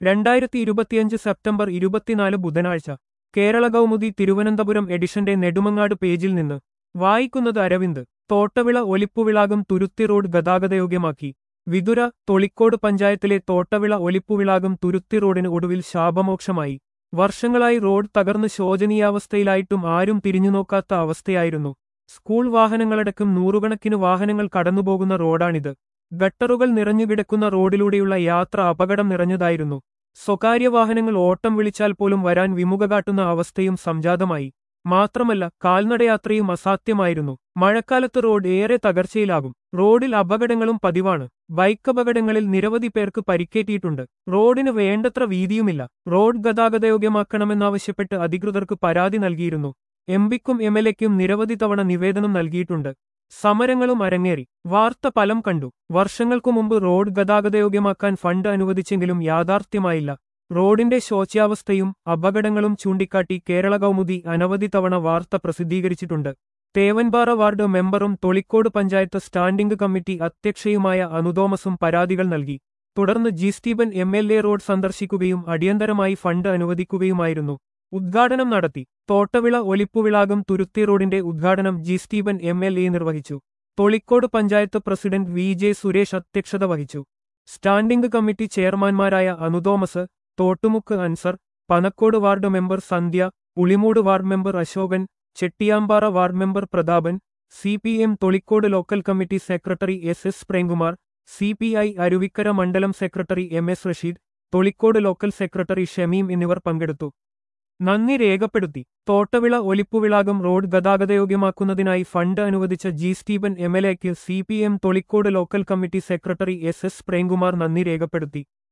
രണ്ടായിരത്തി ഇരുപത്തിയഞ്ച് സെപ്റ്റംബർ ഇരുപത്തിനാല് ബുധനാഴ്ച കേരള കൗമുദി തിരുവനന്തപുരം എഡിഷന്റെ നെടുമങ്ങാട് പേജിൽ നിന്ന് വായിക്കുന്നത് അരവിന്ദ് തോട്ടവിള ഒലിപ്പുവിളാകം തുരുത്തി റോഡ് ഗതാഗതയോഗ്യമാക്കി വിതുര തൊളിക്കോട് പഞ്ചായത്തിലെ തോട്ടവിള ഒലിപ്പുവിളാകം തുരുത്തി റോഡിന് ഒടുവിൽ ശാപമോക്ഷമായി വർഷങ്ങളായി റോഡ് തകർന്ന് ശോചനീയാവസ്ഥയിലായിട്ടും ആരും തിരിഞ്ഞുനോക്കാത്ത അവസ്ഥയായിരുന്നു സ്കൂൾ വാഹനങ്ങളടക്കം നൂറുകണക്കിന് വാഹനങ്ങൾ കടന്നുപോകുന്ന റോഡാണിത് ഗട്ടറുകൾ നിറഞ്ഞുകിടക്കുന്ന റോഡിലൂടെയുള്ള യാത്ര അപകടം നിറഞ്ഞതായിരുന്നു സ്വകാര്യ വാഹനങ്ങൾ ഓട്ടം വിളിച്ചാൽ പോലും വരാൻ വിമുഖ കാട്ടുന്ന അവസ്ഥയും സംജാതമായി മാത്രമല്ല കാൽനടയാത്രയും അസാധ്യമായിരുന്നു മഴക്കാലത്ത് റോഡ് ഏറെ തകർച്ചയിലാകും റോഡിൽ അപകടങ്ങളും പതിവാണ് ബൈക്ക് അപകടങ്ങളിൽ നിരവധി പേർക്ക് പരിക്കേറ്റിയിട്ടുണ്ട് റോഡിന് വേണ്ടത്ര വീതിയുമില്ല റോഡ് ഗതാഗതയോഗ്യമാക്കണമെന്നാവശ്യപ്പെട്ട് അധികൃതർക്ക് പരാതി നൽകിയിരുന്നു എംപിക്കും എം എൽ എക്കും നിരവധി തവണ നിവേദനം നൽകിയിട്ടുണ്ട് സമരങ്ങളും അരങ്ങേറി വാർത്ത ഫലം കണ്ടു വർഷങ്ങൾക്കു മുമ്പ് റോഡ് ഗതാഗതയോഗ്യമാക്കാൻ ഫണ്ട് അനുവദിച്ചെങ്കിലും യാഥാർത്ഥ്യമായില്ല റോഡിന്റെ ശോച്യാവസ്ഥയും അപകടങ്ങളും ചൂണ്ടിക്കാട്ടി കേരള കൗമുദി അനവധി തവണ വാർത്ത പ്രസിദ്ധീകരിച്ചിട്ടുണ്ട് തേവൻപാറ വാർഡ് മെമ്പറും തൊളിക്കോട് പഞ്ചായത്ത് സ്റ്റാൻഡിംഗ് കമ്മിറ്റി അധ്യക്ഷയുമായ അനുതോമസും പരാതികൾ നൽകി തുടർന്ന് G Stephen M L A road സന്ദർശിക്കുകയും അടിയന്തരമായി ഫണ്ട് അനുവദിക്കുകയുമായിരുന്നു ഉദ്ഘാടനം നടത്തി തോട്ടവിള ഒലിപ്പുവിളാകം തുരുത്തി റോഡിന്റെ ഉദ്ഘാടനം G Stephen M L A നിർവഹിച്ചു Tholicode panchayat president V J Suresh അധ്യക്ഷത വഹിച്ചു സ്റ്റാൻഡിംഗ് കമ്മിറ്റി ചെയർമാൻമാരായ Anuthomas Thottumukku Ansar Panacode ward member Sandhya Ulimoodu ward member Ashokan Chettiyampara ward member Prathapan C P M Tholicode local committee secretary S S Premkumar C P I Aruvikkara മണ്ഡലം secretary M S Rasheed Tholicode local secretary Shameem എന്നിവർ പങ്കെടുത്തു നന്ദി രേഖപ്പെടുത്തി Thottavila Olippuvilakam road ഗതാഗതയോഗ്യമാക്കുന്നതിനായി ഫണ്ട് അനുവദിച്ച ജി സ്റ്റീബൻ എം എൽ എക്ക് C P M Tholicode local committee secretary S S Premkumar നന്ദി രേഖപ്പെടുത്തി